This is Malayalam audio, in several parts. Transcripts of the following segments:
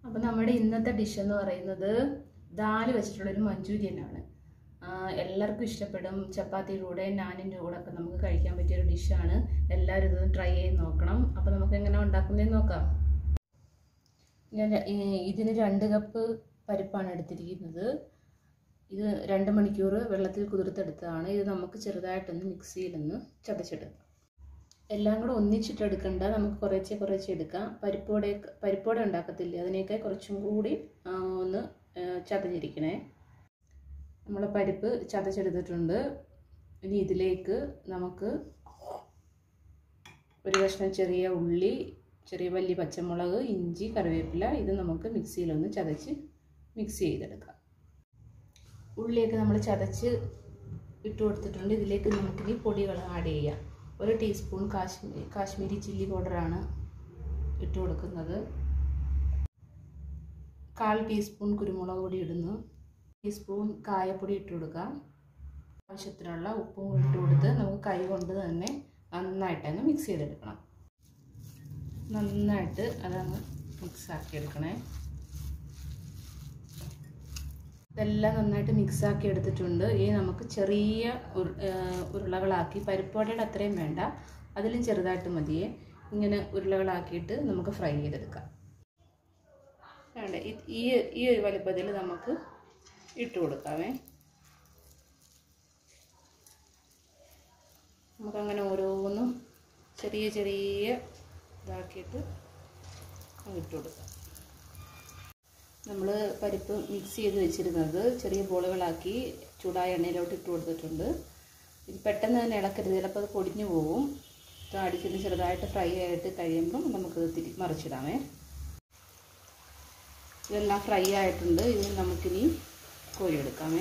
അപ്പോൾ നമ്മുടെ ഇന്നത്തെ ഡിഷ് എന്ന് പറയുന്നത് ദാല് വെച്ചിട്ടുള്ളൊരു മഞ്ചൂരിയനാണ് എല്ലാവർക്കും ഇഷ്ടപ്പെടും ചപ്പാത്തിയുടെ കൂടെ നാനിൻ്റെ കൂടെ ഒക്കെ നമുക്ക് കഴിക്കാൻ പറ്റിയൊരു ഡിഷാണ് എല്ലാവരും ഇതൊന്ന് ട്രൈ ചെയ്ത് നോക്കണം അപ്പോൾ നമുക്ക് എങ്ങനെ ഉണ്ടാക്കുന്നതെന്ന് നോക്കാം ഞാൻ ഈ- ഇതിന് രണ്ട് കപ്പ് പരിപ്പാണ് എടുത്തിരിക്കുന്നത് ഇത് രണ്ട് മണിക്കൂർ വെള്ളത്തിൽ കുതിർത്തെടുത്തതാണ് ഇത് നമുക്ക് ചെറുതായിട്ടൊന്ന് മിക്സിയിലൊന്ന് ചതച്ചെടുക്കാം എല്ലാം കൂടെ ഒന്നിച്ചിട്ടെടുക്കണ്ട നമുക്ക് കുറേശ്ശെ കുറേശ്ശെ എടുക്കാം പരിപ്പോടെ പരിപ്പോടെ ഉണ്ടാക്കത്തില്ലേ അതിനെയൊക്കെ കുറച്ചും കൂടി ആ, ഒന്ന് ആ, ചതഞ്ഞിരിക്കണേ നമ്മൾ പരിപ്പ് ചതച്ചെടുത്തിട്ടുണ്ട് ഇനി ഇതിലേക്ക് നമുക്ക് ഒരു കഷ്ണം ചെറിയ ഉള്ളി ചെറിയ വലിയ പച്ചമുളക് ഇഞ്ചി കറിവേപ്പില ഇത് നമുക്ക് മിക്സിയിലൊന്ന് ചതച്ച് മിക്സ് ചെയ്തെടുക്കാം ഉള്ളിയൊക്കെ നമ്മൾ ചതച്ച് ഇട്ട് കൊടുത്തിട്ടുണ്ട് ഇതിലേക്ക് നമുക്കിനി പൊടികൾ ആഡ് ചെയ്യാം ഒരു ടീസ്പൂൺ കാശ്മീരി കാശ്മീരി ചില്ലി പൗഡറാണ് ഇട്ട് കൊടുക്കുന്നത് കാൽ ടീസ്പൂൺ കുരുമുളക് പൊടി ഇടുന്നു ടീസ്പൂൺ കായപ്പൊടി ഇട്ട് കൊടുക്കാം ആവശ്യത്തിനുള്ള ഉപ്പും ഇട്ട് കൊടുത്ത് നമുക്ക് കൈ കൊണ്ട് തന്നെ നന്നായിട്ടങ്ങ് മിക്സ് ചെയ്തെടുക്കണം നന്നായിട്ട് അതങ്ങ് മിക്സ് ആക്കി എടുക്കണേ ഇതെല്ലാം നന്നായിട്ട് മിക്സ് ആക്കി എടുത്തിട്ടുണ്ട് ഇനി നമുക്ക് ചെറിയ ഉരു ഉരുളകളാക്കി പരിപ്പോടയുടെ അത്രയും വേണ്ട അതിലും ചെറുതായിട്ട് മതിയേ ഇങ്ങനെ ഉരുളകളാക്കിയിട്ട് നമുക്ക് ഫ്രൈ ചെയ്തെടുക്കാം വേണ്ട ഇത് ഈ ഈ ഒരു വലുപ്പത്തിൽ നമുക്ക് ഇട്ട് കൊടുക്കാമേ നമുക്കങ്ങനെ ഓരോന്നും ചെറിയ ചെറിയ ഇതാക്കിയിട്ട് ഇട്ട് കൊടുക്കാം നമ്മൾ പരിപ്പ് മിക്സ് ചെയ്ത് വെച്ചിരുന്നത് ചെറിയ ബോളുകളാക്കി ചൂടായ എണ്ണയിലോട്ട് ഇട്ട് കൊടുത്തിട്ടുണ്ട് ഇത് പെട്ടെന്ന് തന്നെ ഇളക്കരുത് ചിലപ്പോൾ അത് പൊടിഞ്ഞു പോകും അടിച്ചിട്ട് ചെറുതായിട്ട് ഫ്രൈ ആയിട്ട് കഴിയുമ്പം നമുക്കത് തിരി മറിച്ചിടാമേ ഇതെല്ലാം ഫ്രൈ ആയിട്ടുണ്ട് ഇത് നമുക്കിനി കോരിയെടുക്കാമേ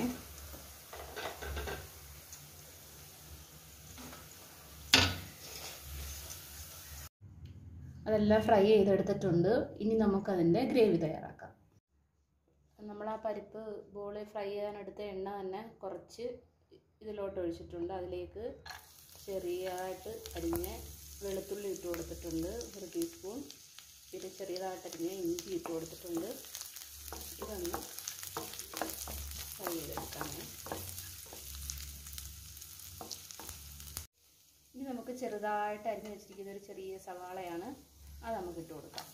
അതെല്ലാം ഫ്രൈ ചെയ്തെടുത്തിട്ടുണ്ട് ഇനി നമുക്കതിൻ്റെ ഗ്രേവി തയ്യാറാക്കാം നമ്മൾ ആ പരിപ്പ് ബോളി ഫ്രൈ ചെയ്യാനെടുത്ത എണ്ണ തന്നെ കുറച്ച് ഇതിലോട്ട് ഒഴിച്ചിട്ടുണ്ട് അതിലേക്ക് ചെറിയതായിട്ട് അരിഞ്ഞ് വെളുത്തുള്ളി ഇട്ട് കൊടുത്തിട്ടുണ്ട് ഒരു ടീസ്പൂൺ പിന്നെ ചെറിയതായിട്ട് അരിഞ്ഞ് ഇഞ്ചി ഇട്ട് കൊടുത്തിട്ടുണ്ട് ഇതൊന്ന് ഫ്രൈ ചെയ്തെടുക്കാമേ ഇനി നമുക്ക് ചെറുതായിട്ട് അരിഞ്ഞ് വെച്ചിരിക്കുന്ന ഒരു ചെറിയ സവാളയാണ് അത് നമുക്ക് ഇട്ട് കൊടുക്കാം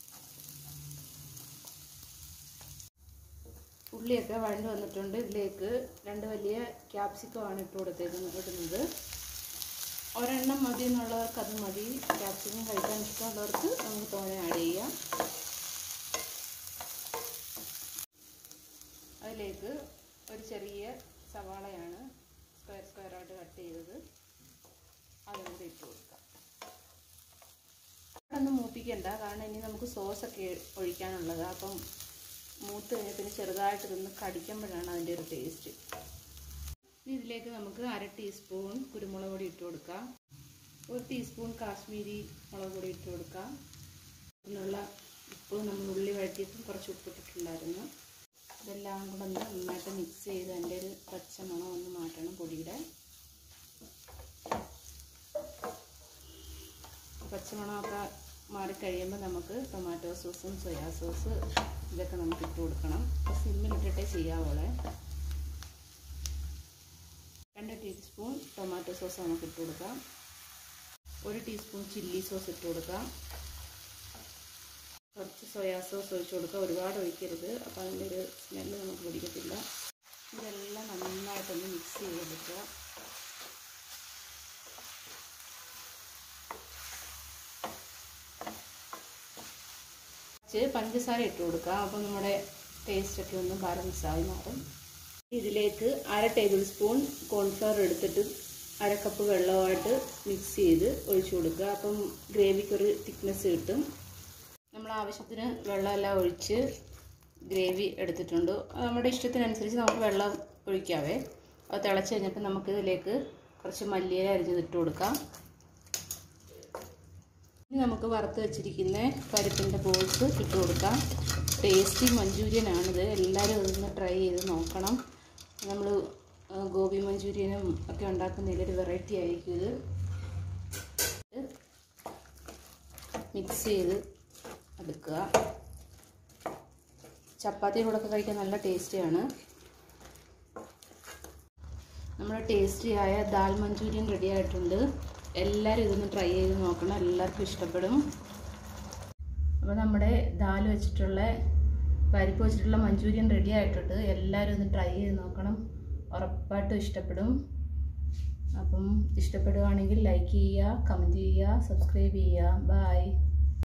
ഉള്ളിയൊക്കെ വഴണ്ട് വന്നിട്ടുണ്ട് ഇതിലേക്ക് രണ്ട് വലിയ ക്യാപ്സിക്കമാണ് ഇട്ട് കൊടുത്തേക്കുന്നത് ഇടുന്നത് ഒരെണ്ണം മതി എന്നുള്ളവർക്ക് അത് മതി ക്യാപ്സിക്കം കഴിക്കാൻ ഇഷ്ടമുള്ളവർക്ക് നമുക്ക് തോനെ ആഡ് ചെയ്യാം അതിലേക്ക് ഒരു ചെറിയ സവാളയാണ് സ്ക്വയർ സ്ക്വയറായിട്ട് കട്ട് ചെയ്തത് അതും കൂടി ഇട്ട് കൊടുക്കാം ഒന്നും മൂപ്പിക്കണ്ട കാരണം ഇനി നമുക്ക് സോസൊക്കെ ഒഴിക്കാനുള്ളത് അപ്പം മൂത്ത് കഴിഞ്ഞാൽ പിന്നെ ചെറുതായിട്ട് ഇതൊന്ന് കടിക്കുമ്പോഴാണ് അതിൻ്റെ ഒരു ടേസ്റ്റ് ഇനി ഇതിലേക്ക് നമുക്ക് അര ടീസ്പൂൺ കുരുമുളക് പൊടി ഇട്ട് കൊടുക്കാം ഒരു ടീസ്പൂൺ കാശ്മീരി മുളക് പൊടി ഇട്ട് കൊടുക്കാം അതിനുള്ള ഉപ്പ് നമ്മൾ ഉള്ളി വഴറ്റിയപ്പം കുറച്ച് ഉപ്പിട്ടിട്ടുണ്ടായിരുന്നു ഇതെല്ലാം കൂടെ ഒന്ന് നന്നായിട്ട് മിക്സ് ചെയ്ത് അതിൻ്റെ ഒരു പച്ച മണം ഒന്ന് മാറ്റണം പൊടിയുടെ പച്ചമണമൊക്കെ മാറിക്കഴിയുമ്പോൾ നമുക്ക് ടൊമാറ്റോ സോസും സോയാ സോസ് ഇതൊക്കെ നമുക്ക് ഇട്ട് കൊടുക്കണം സിമ്മിലിട്ടിട്ടേ ചെയ്യാവോളെ രണ്ട് ടീസ്പൂൺ ടൊമാറ്റോ സോസ് നമുക്ക് ഇട്ട് കൊടുക്കാം ഒരു ടീസ്പൂൺ ചില്ലി സോസ് ഇട്ട് കൊടുക്കാം കുറച്ച് സോയാ സോസ് ഒഴിച്ച് കൊടുക്കുക ഒരുപാട് ഒഴിക്കരുത് അപ്പോൾ അതിൻ്റെ ഒരു സ്മെല്ല് നമുക്ക് പിടിക്കത്തില്ല ഇതെല്ലാം നന്നായിട്ടൊന്ന് മിക്സ് ചെയ്തെടുക്കുക കുറച്ച് പഞ്ചസാര ഇട്ട് കൊടുക്കുക അപ്പോൾ നമ്മുടെ ടേസ്റ്റൊക്കെ ഒന്ന് ബാലൻസ് ആയി മാറും ഇതിലേക്ക് അര ടേബിൾ സ്പൂൺ കോൺഫ്ലവർ എടുത്തിട്ട് അര കപ്പ് വെള്ളമായിട്ട് മിക്സ് ചെയ്ത് ഒഴിച്ചു കൊടുക്കുക അപ്പം ഗ്രേവിക്കൊരു തിക്നെസ് കിട്ടും നമ്മൾ ആവശ്യത്തിന് വെള്ളമെല്ലാം ഒഴിച്ച് ഗ്രേവി എടുത്തിട്ടുണ്ട് അത് നമ്മുടെ ഇഷ്ടത്തിനനുസരിച്ച് നമുക്ക് വെള്ളം ഒഴിക്കാവേ അത് തിളച്ച് കഴിഞ്ഞപ്പോൾ നമുക്ക് ഇതിലേക്ക് കുറച്ച് മല്ലിയില അരിഞ്ഞിട്ട് കൊടുക്കാം ഇനി നമുക്ക് വറുത്ത് വെച്ചിരിക്കുന്ന പരിപ്പിൻ്റെ ബോൾസ് ഇട്ട് കൊടുക്കാം ടേസ്റ്റി മഞ്ചൂരിയനാണിത് എല്ലാവരും ഇതൊന്ന് ട്രൈ ചെയ്ത് നോക്കണം നമ്മൾ ഗോബി മഞ്ചൂരിയനും ഒക്കെ ഉണ്ടാക്കുന്നതിൽ ഒരു വെറൈറ്റി ആയിരിക്കും ഇത് മിക്സ് ചെയ്ത് എടുക്കുക ചപ്പാത്തിയുടെ കൂടെ ഒക്കെ കഴിക്കാൻ നല്ല ടേസ്റ്റിയാണ് നമ്മുടെ ടേസ്റ്റിയായ ദാൽ മഞ്ചൂരിയൻ റെഡി ആയിട്ടുണ്ട് എല്ലാവരും ഇതൊന്ന് ട്രൈ ചെയ്ത് നോക്കണം എല്ലാവർക്കും ഇഷ്ടപ്പെടും അപ്പോൾ നമ്മുടെ ദാൽ വെച്ചിട്ടുള്ള പരിപ്പ് വെച്ചിട്ടുള്ള മഞ്ചൂരിയൻ റെഡി ആയിട്ടുണ്ട് എല്ലാവരും ഒന്ന് ട്രൈ ചെയ്ത് നോക്കണം ഉറപ്പായിട്ടും ഇഷ്ടപ്പെടും അപ്പം ഇഷ്ടപ്പെടുകയാണെങ്കിൽ ലൈക്ക് ചെയ്യുക കമൻറ്റ് ചെയ്യുക സബ്സ്ക്രൈബ് ചെയ്യുക ബായ്